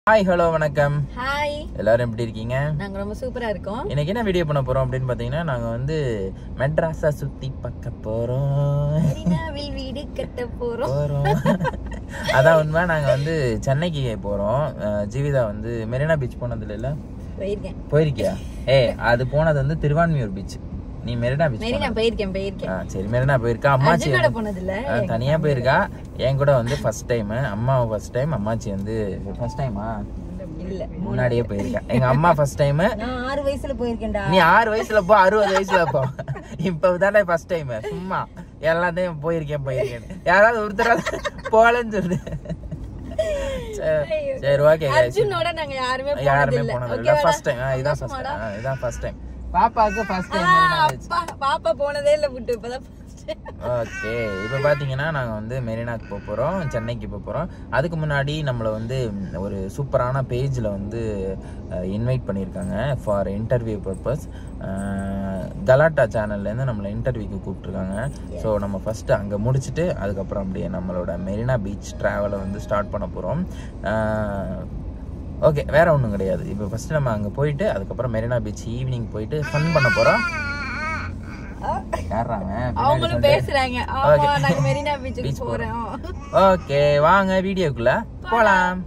Hi hello வணக்கம் hi எல்லாரும் எப்படி இருக்கீங்க நாங்க ரொம்ப சூப்பரா இருக்கோம் இன்னைக்கு என்ன வீடியோ பண்ண போறோம் அப்படின்னு பாத்தீங்கன்னா நாங்க வந்து மெட்ராஸா சுத்தி பார்க்க போறோம் மெரினாவில் வீடு கட்ட போறோம் போறோம் அதான் உண்மை நாங்க வந்து சென்னைக்கு போறோம் அஹ் ஜீவிதா வந்து மெரினா பீச் போனதுல இல்ல போயிருக்கேன் போயிருக்கியா ஏய் அது போனது வந்து திருவான்மியூர் பீச் நீ மெரினா பீச் மெரினா போயிருக்கேன் போயிருக்கேன் ஆ சரி மெரினா போயிருக்கா அம்மாச்சி அர்ஜுனோட வந்து- போனது இல்ல ஆ, தனியா போயிருக்கா என் கூட வந்து ஃபர்ஸ்ட் டைம் அம்மா ஃபர்ஸ்ட் டைம் அம்மாச்சி வந்து ஃபர்ஸ்ட் டைமா இல்ல முன்னாடியே போயிருக்கா எங்க அம்மா ஃபர்ஸ்ட் டைம் நான் ஆறு வயசுல போயிருக்கேன்டா நீ ஆறு வயசுல போ அறுபது வயசுல போ இப்ப தானே ஃபர்ஸ்ட் டைம் சும்மா எல்லாத்தையும் போயிருக்கேன் போயிருக்கேன் யாராவது ஒருத்தராவது போகலன்னு சொல்லு சரி, சரி ஓகே அர்ஜுனோட நாங்க யாருமே போனது யாருமே இல்ல போனது இல்ல ஓகேவா ஃபர்ஸ்ட் டைம் இதான் ஃபர்ஸ்ட் டைம் இதான் ஃபர்ஸ்ட் டைம் பாப்பாவுக்கு ஃபர்ஸ்ட் டைம் அப்பா பாப்பா போனதே இல்ல விட்டு இப்பதான் first time. ஓகே இப்போ பார்த்தீங்கன்னா நாங்கள் வந்து மெரினாக்கு போக போகிறோம் சென்னைக்கு போக போகிறோம் அதுக்கு முன்னாடி நம்மளை வந்து ஒரு சூப்பரான பேஜில் வந்து இன்வைட் பண்ணியிருக்காங்க ஃபார் இன்டர்வியூ பர்பஸ் கலாட்டா சேனல்லேருந்து நம்மளை இன்டர்வியூக்கு கூப்பிட்ருக்காங்க ஸோ நம்ம ஃபஸ்ட்டு அங்கே முடிச்சுட்டு அதுக்கப்புறம் அப்படியே நம்மளோட மெரினா பீச் ட்ராவலை வந்து ஸ்டார்ட் பண்ண போகிறோம் ஓகே வேற ஒன்றும் கிடையாது இப்போ ஃபஸ்ட்டு நம்ம அங்கே போயிட்டு அதுக்கப்புறம் மெரினா பீச் ஈவினிங் போயிட்டு ஃபன் பண்ண போகிறோம் யாராங்க அவங்களும் பேசுறாங்க ஆமா நாங்க மெரினா பீச்சுக்கு Beach போறோம் ஓகே வாங்க வீடியோக்குள்ள போலாம்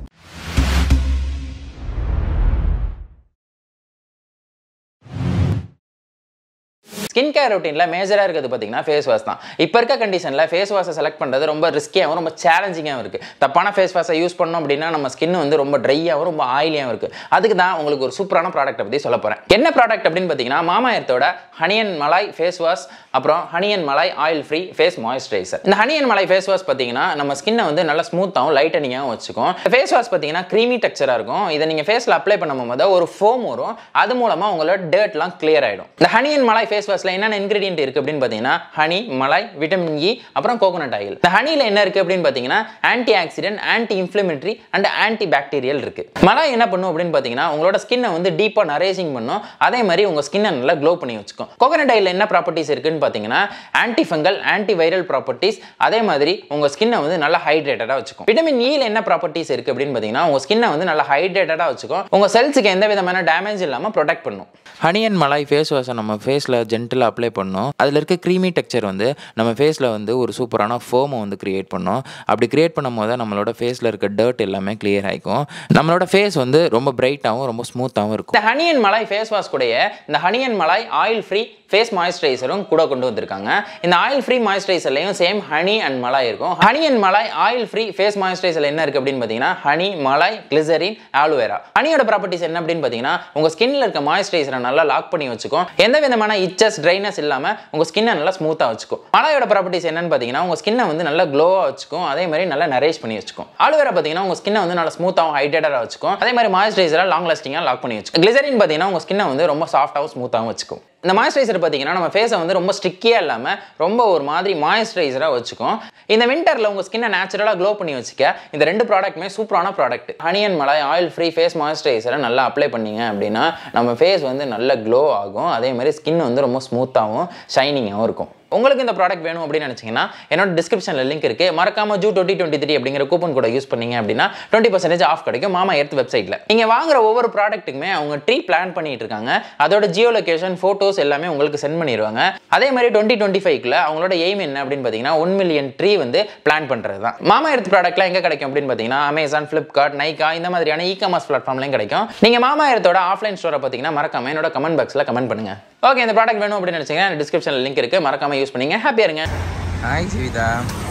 ஸ்கின் கேர் ரொட்டீனில் மேஜராக இருக்கிறது பார்த்தீங்கன்னா ஃபேஸ் வாஷ் தான் இப்போ இருக்க கண்டிஷனில் ஃபேஸ் வாஷை செலக்ட் பண்ணுறது ரொம்ப ரிஸ்கியாகவும் ரொம்ப சேலஞ்சிங்காகவும் இருக்குது தப்பான ஃபேஸ் வாஷை யூஸ் பண்ணோம் அப்படின்னா நம்ம ஸ்கின் வந்து ரொம்ப ட்ரையாகவும் ரொம்ப ஆயிலியாகவும் இருக்குது அதுக்கு தான் உங்களுக்கு ஒரு சூப்பரான ப்ராடக்ட்டை பற்றி சொல்ல போகிறேன் என்ன ப்ராடக்ட் அப்படின்னு பார்த்தீங்கன்னா மாமா எர்த்தோட ஹனியன் மலாய் ஃபேஸ் வாஷ் அப்புறம் honey and malai oil free face moisturiser இந்த ஹனியன் மலாய் ஃபேஸ் வாஷ் பார்த்தீங்கன்னா நம்ம ஸ்கின்னை வந்து நல்லா ஸ்மூத்தாகவும் லைட்டனிங்காகவும் வச்சுக்கும் ஃபேஸ் வாஷ் பார்த்தீங்கன்னா க்ரீமி டெக்ஸ்சராக இருக்கும் இதை நீங்கள் ஃபேஸில் அப்ளை பண்ணும்போது ஒரு ஃபோம் வரும் அது மூலமாக உங்களோட டேர்ட்லாம் கிளியர் ஆகிடும் இந்த ஹனியன் மலாய் ஃபேஸ் வாஷில் என்னென்ன இன்கிரீடியன்ட் இருக்குது அப்படின்னு பார்த்தீங்கன்னா ஹனி மலாய் விட்டமின் இ அப்புறம் கோகோனட் ஆயில் இந்த ஹனியில் என்ன இருக்குது அப்படின்னு பார்த்தீங்கன்னா antioxidant anti inflammatory and antibacterial இருக்குது மலாய் என்ன பண்ணும் அப்படின்னு பார்த்தீங்கன்னா உங்களோட ஸ்கின்னை வந்து டீப்பாக நரேசிங் பண்ணும் அதே மாதிரி உங்கள் ஸ்கின்னை நல்லா க்ளோ பண்ணி வச்சுக்கும் கோகோனட் ஆயில் என்ன ப்ராப்பர்ட்டிஸ் இருக்குன்னு பார்த்தீங்கன்னா antifungal antiviral properties அதே மாதிரி உங்கள் ஸ்கின்னை வந்து நல்லா ஹைட்ரேட்டடாக வச்சுக்கும் விட்டமின் இயில் என்ன ப்ராப்பர்ட்டிஸ் இருக்குது அப்படின்னு பார்த்தீங்கன்னா உங்கள் ஸ்கின்னை வந்து நல்லா ஹைட்ரேட்டடாக வச்சுக்கும் உங்கள் செல்ஸுக்கு எந்த விதமான டேமேஜ் இல்லாமல் ப்ரொடெக்ட் பண்ணும் ஹனியன் மலாய் ஃபேஸ் வாஷை நம்ம ஃபேஸில் ஜென்டலாக அப்ளை பண்ணோம் அதில் இருக்க க்ரீமி டெக்ஸ்சர் வந்து நம்ம ஃபேஸில் வந்து ஒரு சூப்பரான ஃபோமை வந்து கிரியேட் பண்ணோம் அப்படி கிரியேட் பண்ணும் போது நம்மளோட ஃபேஸில் இருக்க டர்ட் எல்லாமே கிளியர் ஆகிக்கும் நம்மளோட ஃபேஸ் வந்து ரொம்ப பிரைட்டாகவும் ரொம்ப ஸ்மூத்தாகவும் இருக்கும் இந்த ஹனியன் மலாய் ஃபேஸ் வாஷ் கூடயே இந்த ஹனியன் மலாய் ஆயில் ஃப்ரீ ஃபேஸ் மாய்ஸ்சரைசரும் கூட கொண்டு வந்திருக்காங்க இந்த ஆயில் ஃப்ரீ மாய்ஸ்சரைசர்லையும் சேம் ஹனி அண்ட் மலாய் இருக்கும் honey and malai oil free face moisturiser என்ன இருக்குது அப்படின்னு பார்த்தீங்கன்னா ஹனி மலாய் கிளிசரின் ஆலுவேரா ஹனியோட ப்ராப்பர்ட்டிஸ் என்ன அப்படின்னு பார்த்தீங்கன்னா உங்கள் ஸ்கின்ல இருக்க மாய்ஸ்சரைசரை நல்லா லாக் பண்ணி வச்சுக்கும் எந்த விதமான இச்சஸ் ட்ரைனஸ் இல்லாமல் உங்கள் ஸ்கின்னை நல்லா ஸ்மூத்தாக வச்சுக்கும் மலாயோட ப்ராப்பர்ட்டிஸ் என்னன்னு பார்த்தீங்கன்னா உங்கள் ஸ்கின்னை வந்து நல்லா க்ளோவாக வச்சுக்கும் அதே மாதிரி நல்லா நரேஷ் பண்ணி வச்சுக்கும் ஆலுவேரா பார்த்தீங்கன்னா உங்கள் ஸ்கின்னை வந்து நல்லா ஸ்மூத்தாகவும் ஹைட்ரேட்டடாக வச்சுக்கும் அதே மாதிரி மாய்ஸ்சரைசராக லாங் லாஸ்டிங்காக லாக் பண்ணி வச்சுக்கும் கிளிசரின் பார்த்தீங்கன்னா உங்கள் ஸ்கின்னை வந்து ரொம்ப சாஃப்டாகவும் ஸ்மூத்தாகவும் வச்சுக்கும் இந்த மாய்ஸ்சரைசர் பார்த்தீங்கன்னா நம்ம ஃபேஸை வந்து ரொம்ப ஸ்டிக்கியாக இல்லாமல் ரொம்ப ஒரு மாதிரி மாய்ஸ்சரைசராக வச்சுக்கும் இந்த விண்டரில் உங்கள் ஸ்கின்னை நேச்சுரலாக க்ளோ பண்ணி வச்சுக்க இந்த ரெண்டு ப்ராடக்ட்டுமே சூப்பரான product honey and malai oil free face மாய்ஸ்சரைசரை நல்லா அப்ளை பண்ணீங்க அப்படின்னா நம்ம ஃபேஸ் வந்து நல்ல க்ளோ ஆகும் அதே மாதிரி ஸ்கின் வந்து ரொம்ப ஸ்மூத்தாகவும் ஷைனிங்காகவும் இருக்கும் உங்களுக்கு இந்த ப்ராடக்ட் வேணும் அப்படின்னு நினச்சிங்கன்னா என்னோட டிஸ்கிரிப்ஷனில் லிங்க் இருக்கு மறக்காம ஜூ டுவெண்ட்டி டுவெண்ட்டி த்ரீ அப்படிங்கிற கூப்பன் கூட யூஸ் பண்ணீங்க அப்படின்னா டுவெண்ட்டி பர்சன்டேஜ் ஆஃப் கிடைக்கும் மாமா எர்த் வெப்சைட்டில் நீங்கள் வாங்குற ஒவ்வொரு ப்ராடக்ட்டுக்குமே அவங்க ட்ரீ பிளான் பண்ணிட்டு இருக்காங்க அதோட ஜியோ லொகேஷன் ஃபோட்டோஸ் எல்லாமே உங்களுக்கு சென்ட் பண்ணிடுவாங்க அதே மாதிரி டுவெண்ட்டி டுவெண்ட்டி ஃபைவ்ல அவங்களோட எய்ம் என்ன அப்படின்னு பார்த்தீங்கன்னா ஒன் மில்லியன் ட்ரீ வந்து பிளான் பண்ணுறது தான் மாமா எர்த் ப்ராடக்ட்லாம் எங்கே கிடைக்கும் அப்படின்னு பார்த்தீங்கன்னா அமேசான் ஃப்ளிப்கார்ட் நைகா இந்த மாதிரியான இ காமர்ஸ் பிளாட்ஃபார்ம்லையும் கிடைக்கும் நீங்கள் மாமா எர்த்தோட ஆஃப்லைன் ஸ்டோரை பார்த்தீங்கன்னா மறக்காம என்னோட கமெண்ட் பாக்ஸில் கமெண்ட் பண்ணுங்க ஓகே இந்த ப்ராடக்ட் வேணும் அப்படின்னு நினச்சிங்கன்னா டிஸ்கிரிப்ஷனில் லிங்க் இருக்குது மறக்காம யூஸ் பண்ணீங்க ஹாப்பியாக இருங்க ஹாய் சிவிதா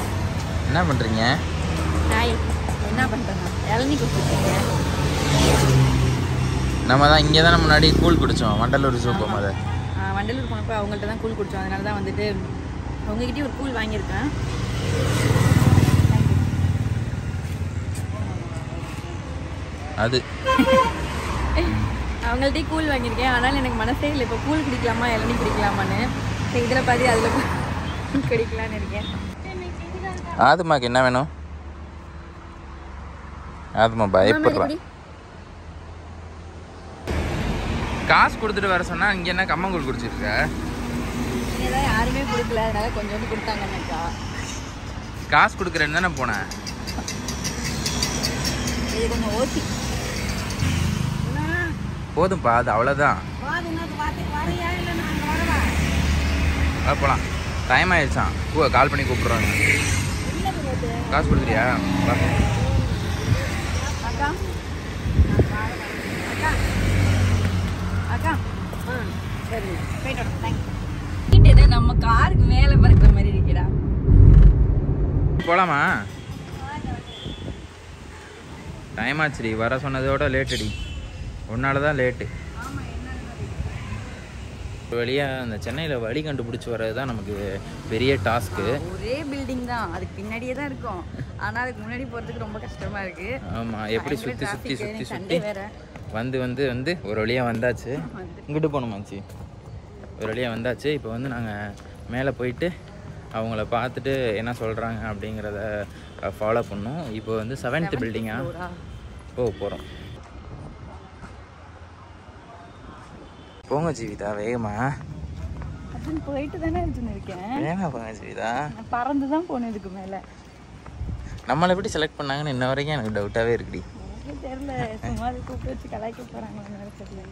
என்ன பண்ணுறீங்க ஹாய் என்ன பண்றேன் இளநீ கொடுத்துருக்கீங்க நம்ம தான் இங்கே தான் முன்னாடி கூழ் குடித்தோம் வண்டலூர் சூப்பர் அதை வண்டலூர் போனப்போ அவங்கள்ட்ட தான் கூழ் குடித்தோம் அதனால தான் வந்துட்டு அவங்ககிட்டயும் ஒரு கூழ் வாங்கியிருக்கேன் அது அவங்கள்ட்டயும் கூழ் வாங்கியிருக்கேன் ஆனால் எனக்கு மனசே இல்லை இப்போ கூழ் குடிக்கலாமா இளநீ குடிக்கலாமான்னு சரி இதில் பாதி அதில் குடிக்கலான்னு இருக்கேன் ஆதுமாக்கு என்ன வேணும் ஆதுமா பயப்படுறான் காசு கொடுத்துட்டு வர சொன்னா இங்க என்ன கம்மங்கூழ் குடிச்சிருக்க ஏதாவது யாருமே கொடுக்கல அதனால கொஞ்சோண்டு கொடுத்தாங்கன்னாக்கா காசு கொடுக்குறேன்னு தானே போனேன் இது கொஞ்சம் ஓசி போதும்ப்பா அது அவ்வளோதான் வா போகலாம் டைம் ஆயிடுச்சான் பூ கால் பண்ணி கூப்பிட்றாங்க காசு கொடுக்குறியா வா அக்கா அக்கா அக்கா சரி போயிட்டு வரோம் தேங்க்யூ நம்ம காருக்கு மேலே பறக்கிற மாதிரி இருக்கிறா போகலாமா டைம் ஆச்சுடி வர சொன்னதோட லேட்டுடி உன்னால தான் லேட்டு ஒரு வழியாக அந்த சென்னையில் வழி கண்டுபிடிச்சி வர்றது தான் நமக்கு பெரிய டாஸ்க்கு ஒரே பில்டிங் தான் அதுக்கு பின்னாடியே தான் இருக்கும் ஆனா அதுக்கு முன்னாடி போறதுக்கு ரொம்ப கஷ்டமா இருக்கு ஆமாம் எப்படி சுற்றி சுற்றி சுற்றி சுற்றி சண்டே வேற வந்து வந்து வந்து ஒரு வழியாக வந்தாச்சு இங்கிட்டு போகணுமாச்சு ஒரு வழியாக வந்தாச்சு இப்போ வந்து நாங்கள் மேலே போயிட்டு அவங்கள பார்த்துட்டு என்ன சொல்கிறாங்க அப்படிங்கிறத ஃபாலோ பண்ணோம் இப்போ வந்து செவன்த் பில்டிங்கா போக போகிறோம் போங்க ஜீவிதா வேகமா அப்படின்னு போயிட்டு தானே இருந்துன்னு இருக்கேன் வேகமா போங்க ஜீவிதா நான் பறந்து தான் போனேன் இதுக்கு மேல நம்மளை எப்படி செலக்ட் பண்ணாங்கன்னு இன்ன வரைக்கும் எனக்கு டவுட்டாகவே இருக்குடி எனக்கு தெரியல சும்மா அதை கூப்பிட்டு வச்சு கலாய்க்க போறாங்க தெரியல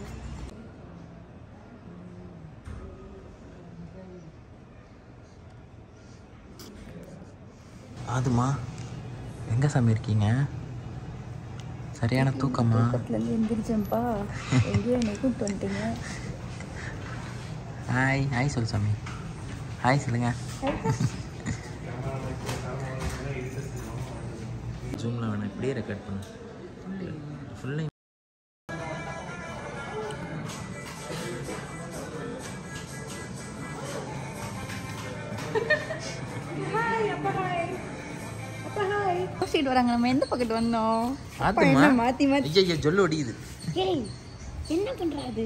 ஆதுமா எங்கே சாமி இருக்கீங்க சரியான தூக்கமா பக்கத்துலேருந்து எந்திரிச்சேன்ப்பா எங்கேயோ என்னை கூப்பிட்டு வந்துட்டீங்க ஹாய் ஹாய் சொல் சாமி ஹாய் சொல்லுங்க ஜூமில் வேணாம் இப்படியே ரெக்கார்ட் பண்ணு ஃபுல்லாக சீட் வராங்க நம்ம எந்த பக்கத்து வந்தோம் அப்பா ஆத்துமா என்ன மாத்தி மாத்தி ஐயா ஜொல்லு ஒடியுது ஏய் என்ன பண்றாது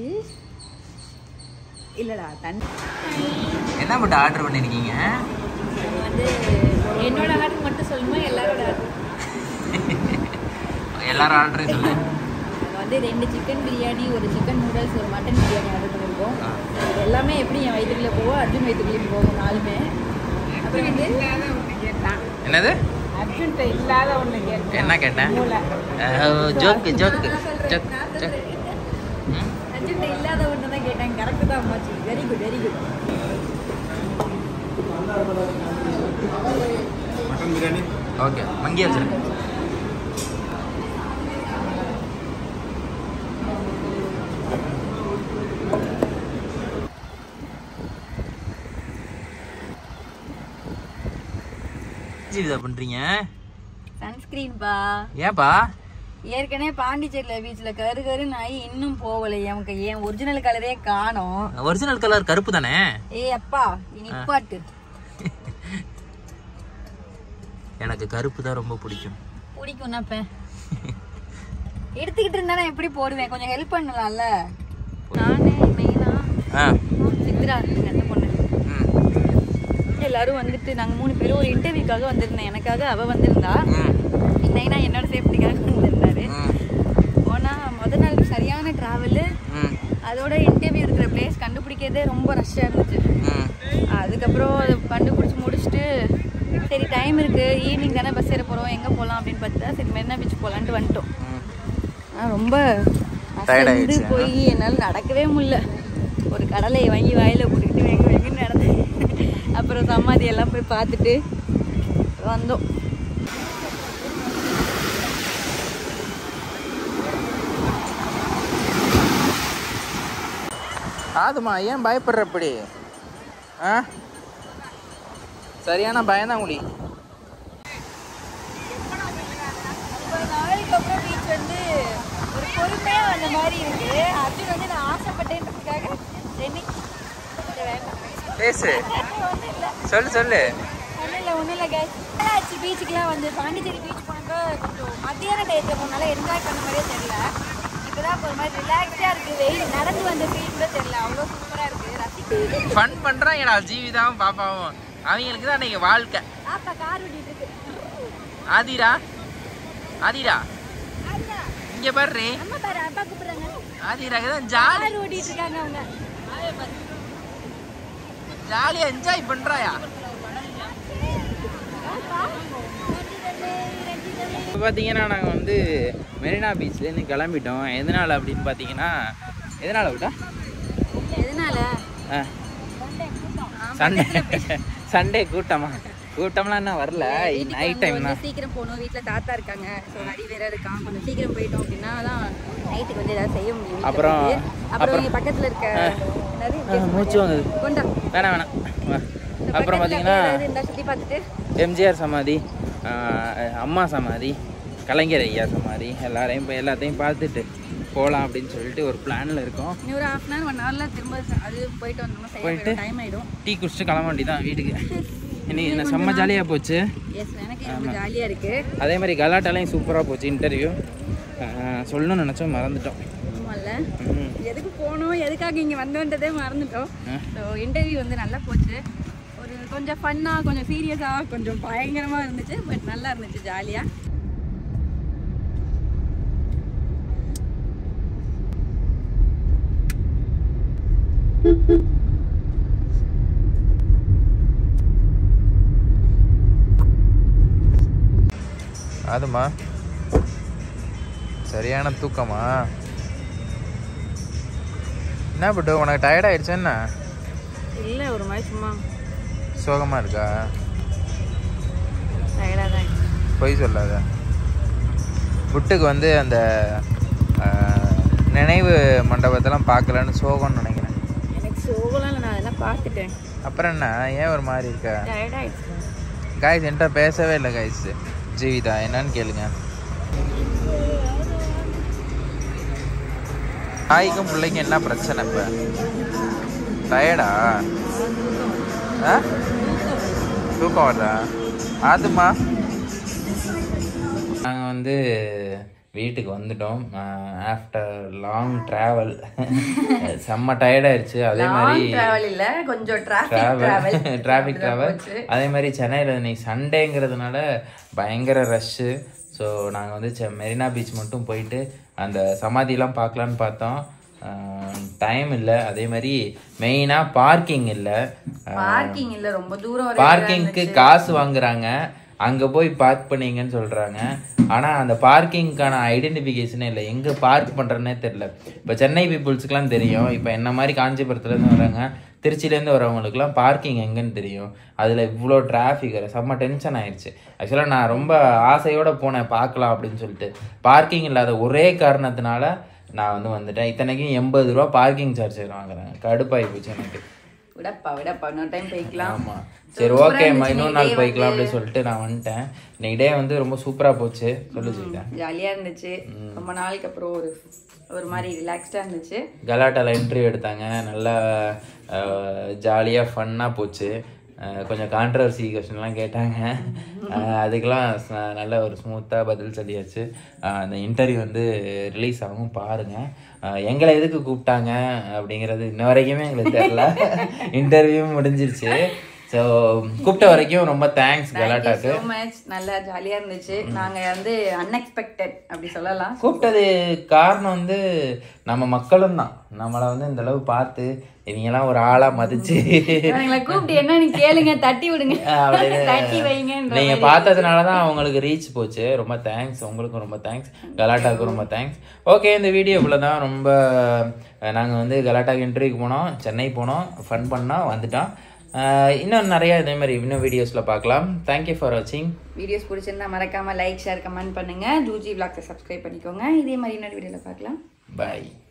இல்லடா தண்ணி என்ன மட்டும் ஆர்டர் பண்ணியிருக்கீங்க வந்து என்னோட ஆர்டர் மட்டும் சொல்லுமா எல்லாரோட ஆர்டர் எல்லாரும் ஆர்டரையும் சொல்லு நாங்கள் வந்து ரெண்டு சிக்கன் பிரியாணி ஒரு சிக்கன் நூடுல்ஸ் ஒரு மட்டன் பிரியாணி ஆர்டர் பண்ணியிருக்கோம் ஆ. இது எல்லாமே எப்படி என் வயிற்றுக்குள்ளே போவோம் அர்ஜுன் வயிற்றுக்குள்ளேயும் போகும் நாலுமே அப்புறம் வந்து என்னது அர்ஜுன்ட்ட இல்லாத ஒன்று கேட்டேன் என்ன கேட்டேன் ஜோக்கு ஜோக்கு ஜோக் ஜோக் ம் அர்ஜுன்ட்ட இல்லாத ஒன்று தான் கேட்டேன் கரெக்டு தான் அம்மாச்சி very good very good okay monkey வச்சிருங்க ஜீவிதா பண்றீங்க சன்ஸ்கிரீன்பா ஏன்பா ஏற்கனவே பாண்டிச்சேரியில் பீச்சில் கரு கருன்னு ஆகி இன்னும் போகலை எனக்கு என் ஒரிஜினல் கலரே காணோம் ஒரிஜினல் கலர் கருப்பு தானே ஏய் அப்பா இனி நிப்பாட்டு எனக்கு கருப்பு தான் ரொம்ப பிடிக்கும் பிடிக்கும் அப்ப எடுத்துக்கிட்டு இருந்தா நான் எப்படி போடுவேன் கொஞ்சம் ஹெல்ப் பண்ணலாம்ல நானே மெயினா ஆ சித்ரா இருக்குங்க அந்த பொண்ணு ம் எல்லாரும் வந்துட்டு நாங்க மூணு பேரும் ஒரு இன்டர்வியூக்காக வந்திருந்தேன் எனக்காக அவ வந்திருந்தா ம் நைனா என்னோட சேஃப்டிக்காக வந்திருந்தாரு ம் போனா முத நாள் சரியான டிராவலு ம் அதோட இன்டர்வியூ இருக்கிற பிளேஸ் கண்டுபிடிக்கிறதே ரொம்ப ரஷ்ஷாக இருந்துச்சு ம் அதுக்கப்புறம் அதை கண்டுபிடிச்சி முடிச்சுட்டு சரி டைம் இருக்கு ஈவினிங் தானே பஸ் ஏற போகிறோம் எங்கே போகலாம் அப்படின்னு பார்த்தா சரி மெரினா பீச் போகலான்ட்டு வந்துட்டோம் ம் ஆனா ரொம்ப Tired அசந்து ஆயிடுச்சு, போய் என்னால் நடக்கவே முடியல ஒரு கடலையை வாங்கி வாயில போட்டுக்கிட்டு வெங்க வெங்கன்னு நடந்தேன் அப்புறம் சமாதி எல்லாம் போய் பார்த்துட்டு வந்தோம் ஆதுமா ஏன் பயப்படுற இப்படி ஆ சரியான பயந்தான் முடி ஒரு நாளைக்கு அப்புறம் பீச் வந்து ஒரு பொறுமையாக வந்த மாதிரி இருக்கு அர்ஜுன் வந்து நான் ஆசைப்பட்டேன்றதுக்காக என்னைக்கு வேண்டாம் பேசு ஒன்றும் இல்லை சொல்லு சொல்லு ஒன்றும் இல்லை ஒன்றும் இல்லை கேஸ் ஆச்சு பீச்சுக்குலாம் வந்து பாண்டிச்சேரி பீச் போனப்போ கொஞ்சம் மத்தியான டயத்தில் போனால என்ஜாய் பண்ண மாதிரியே தெரியல இப்போதான் ஒரு மாதிரி ரிலாக்ஸாக இருக்குது வெயில் நடந்து வந்த ஃபீல் கூட தெரியல அவ்வளோ சூப்பராக இருக்குது ரசிக்கு ஃபன் பண்ணுறாங்கடா ஜீவிதாவும் பாப்பாவும் அவங்களுக்கு தான் இன்னைக்கு வாழ்க்கை பாப்பா கார் ஓட்டிட்டு இருக்கு ஆதிரா ஆதிரா இங்க பாரு அம்மா பாரு அப்பா கூப்பிடுறாங்க ஆதிரா தான் ஜாலி கார் ஓட்டிட்டு இருக்காங்க அவங்க ஜாலியா என்ஜாய் பண்றாயா பாப்பா. ரஞ்சிதமே, ரஞ்சிதமே. இப்போ பார்த்தீங்கன்னா நாங்கள் வந்து மெரினா பீச்லேருந்து கிளம்பிட்டோம் எதனால் அப்படின்னு பார்த்தீங்கன்னா எதனால் விட்டா எதனால ஆ சண்டே சண்டே கூட்டமா கூட்டம்லாம் என்ன வரல நைட் டைம் தான் சீக்கிரம் போகணும் வீட்டில் தாத்தா இருக்காங்க ஸோ நடி வேற இருக்கான் கொஞ்சம் சீக்கிரம் போயிட்டோம் அப்படின்னா தான் நைட்டுக்கு வந்து ஏதாவது செய்ய முடியும் வீட்ல அப்புறம் வந்து. அப்புறம் இங்கே பக்கத்தில் இருக்க என்னது? ஆ, மூச்சு வாங்குது கொண்டா வேணாம் வேணாம் வா. இந்த அப்புறம் பக்கத்துல பார்த்தீங்கன்னா ஏதாவது இருந்தா சுற்றி பார்த்துட்டு எம்ஜிஆர் சமாதி ஆ, அம்மா சமாதி கலைஞர் ஐயா சமாதி எல்லாரையும் போய் எல்லாத்தையும் பார்த்துட்டு போகலாம் அப்படின்னு சொல்லிட்டு ஒரு பிளானில் இருக்கோம் இன்னும் ஒரு ஹாஃப் அன் ஹவர் ஒன் ஹவரில் திரும்ப அது போயிட்டு வந்தோம்னா போயிட்டு? சரியாக டைம் ஆகிடும் டீ குடிச்சிட்டு கிளம்ப வேண்டியதான் வீட்டுக்கு இன்னைக்கு என்ன செம்ம ஜாலியாக போச்சு எஸ் எனக்கு ரொம்ப ஜாலியாக இருக்குது அதே மாதிரி கலாட்டாலையும் சூப்பராக போச்சு இன்டர்வியூ சொல்லணும்னு நினச்சோம் மறந்துட்டோம் ஆமாம்ல ம். எதுக்கு போனோம் எதுக்காக இங்கே வந்தோன்றதே மறந்துட்டோம் ஆ. ஸோ இன்டர்வியூ வந்து நல்லா போச்சு ஒரு கொஞ்சம் ஃபன்னாக கொஞ்சம் சீரியஸாக கொஞ்சம் பயங்கரமாக இருந்துச்சு பட் நல்லா இருந்துச்சு ஜாலியாக அதுமா சரியான தூக்கமா என்ன பட்டு உனக்கு டயர்ட் ஆயிடுச்சு என்ன இல்லை ஒரு மாதிரி சும்மா சோகமாக இருக்கா டயர்டாக தான் இருக்கு. பொய் சொல்லாத புட்டுக்கு வந்து அந்த ஆ, நினைவு மண்டபத்தெல்லாம் பார்க்கலன்னு சோகம்னு நினைக்கிறேன் எனக்கு சோகலாம் இல்லை நான் அதெல்லாம் பார்த்துட்டேன் அப்புறம் என்ன ஏன் ஒரு மாதிரி இருக்க டயர்டாகிடுச்சு காய்ஸ் என்கிட்ட பேசவே இல்லை காய்ஸ் ஜீவிதா என்னன்னு கேளுங்க தாய்க்கும் பிள்ளைக்கும் என்ன பிரச்சனை இப்போ டயர்டா ஆ தூக்கம் வருதா ஆதுமா நாங்கள் வந்து வீட்டுக்கு வந்துட்டோம் ஆஃப்டர் லாங் ட்ராவல் செம்ம டயர்டாயிருச்சு அதே மாதிரி ட்ராவல் இல்லை கொஞ்சம் traffic travel travel traffic travel அதே மாதிரி சென்னையில் இன்னைக்கு சண்டேங்கிறதுனால பயங்கர ரஷ்ஷு ஸோ நாங்கள் வந்து செ மெரினா பீச் மட்டும் போயிட்டு அந்த சமாதிலாம் பார்க்கலான்னு பார்த்தோம் டைம் இல்லை அதே மாதிரி மெயினாக பார்க்கிங் இல்லை பார்க்கிங் இல்லை ரொம்ப தூரம் வரை பார்க்கிங்க்கு காசு வாங்குறாங்க அங்கே போய் பார்க் பண்ணீங்கன்னு சொல்கிறாங்க ஆனால் அந்த பார்க்கிங்க்கான ஐடென்டிஃபிகேஷனே இல்லை எங்கே பார்க் பண்ணுறேன்னே தெரில இப்போ சென்னை பீப்புள்ஸுக்குலாம் தெரியும் இப்போ என்ன மாதிரி காஞ்சிபுரத்துலேருந்து வராங்க திருச்சியிலேருந்து வரவங்களுக்குலாம் பார்க்கிங் எங்கன்னு தெரியும் அதில் இவ்வளோ டிராஃபிக் செம்ம டென்ஷன் ஆயிடுச்சு ஆக்சுவலாக நான் ரொம்ப ஆசையோடு போனேன் பார்க்கலாம் அப்படின்னு சொல்லிட்டு பார்க்கிங் இல்லாத ஒரே காரணத்தினால நான் வந்து வந்துட்டேன் இத்தனைக்கும் எண்பது ரூபா பார்க்கிங் சார்ஜ் வாங்குறாங்க கடுப்பாகி போச்சு எனக்கு விடப்பா விடப்பா இன்னொரு டைம் போய்க்கலாம் ஆமா சரி ஓகே இன்னொரு நாள் போய்க்கலாம் அப்படின்னு சொல்லிட்டு நான் வந்துட்டேன் இன்னைக்கு டே வந்து ரொம்ப சூப்பரா போச்சு சொல்லு சொல்லிட்டேன் ஜாலியாக இருந்துச்சு ரொம்ப நாளைக்கு அப்புறம் ஒரு ஒரு மாதிரி ரிலாக்ஸ்டாக இருந்துச்சு கலாட்டால இன்டர்வியூ எடுத்தாங்க நல்லா ஜாலியாக ஃபன்னாக போச்சு அஹ் கொஞ்சம் கான்ட்ரவர்சி கொஸ்டின்லாம் கேட்டாங்க அஹ் அதுக்கெல்லாம் ச- நல்ல ஒரு ஸ்மூத்தாக பதில் சொல்லியாச்சு அஹ் அந்த இன்டர்வியூ வந்து ரிலீஸ் ஆகும் பாருங்கள் எங்களை எதுக்கு கூப்பிட்டாங்க அப்படிங்கிறது இன்ன வரைக்குமே எங்களுக்கு தெரியல இன்டர்வியூ முடிஞ்சிருச்சு ஸோ கூப்பிட்ட வரைக்கும் ரொம்ப தேங்க்ஸ் கலாட்டாக்கு ஸோ மச் நல்லா ஜாலியாக இருந்துச்சு நாங்கள் வந்து அன்எக்ஸ்பெக்டட் அப்படி சொல்லலாம் கூப்பிட்டது காரணம் வந்து நம்ம மக்களும் தான் நம்மளை வந்து இந்த அளவு பார்த்து இவங்கெல்லாம் ஒரு ஆளா மதிச்சு எங்களை கூப்பிட்டு என்னன்னு கேளுங்க தட்டி விடுங்க அப்படின்னு தட்டி வைங்கன்ற நீங்க பார்த்ததுனால தான் அவங்களுக்கு ரீச் போச்சு ரொம்ப தேங்க்ஸ் உங்களுக்கும் ரொம்ப தேங்க்ஸ் கலாட்டாவுக்கும் ரொம்ப தேங்க்ஸ் ஓகே இந்த வீடியோக்குள்ள தான் ரொம்ப அஹ், நாங்க வந்து கலாட்டாக்கு இன்டர்வியூக்கு போனோம் சென்னை போனோம் ஃபன் பண்ணோம் வந்துட்டோம் அஹ், இன்னும் நிறைய இதே மாதிரி இன்னும் வீடியோஸ்ல பார்க்கலாம் தேங்க்யூ ஃபார் வாட்சிங் வீடியோஸ் பிடிச்சிருந்தா மறக்காம லைக் ஷேர் கமெண்ட் பண்ணுங்க ஜூஜி விளாக்ஸை சப்ஸ்கிரைப் பண்ணிக்கோங்க இதே மாதிரி இன்னொரு வீடியோவில் பார்க்கலாம் பாய்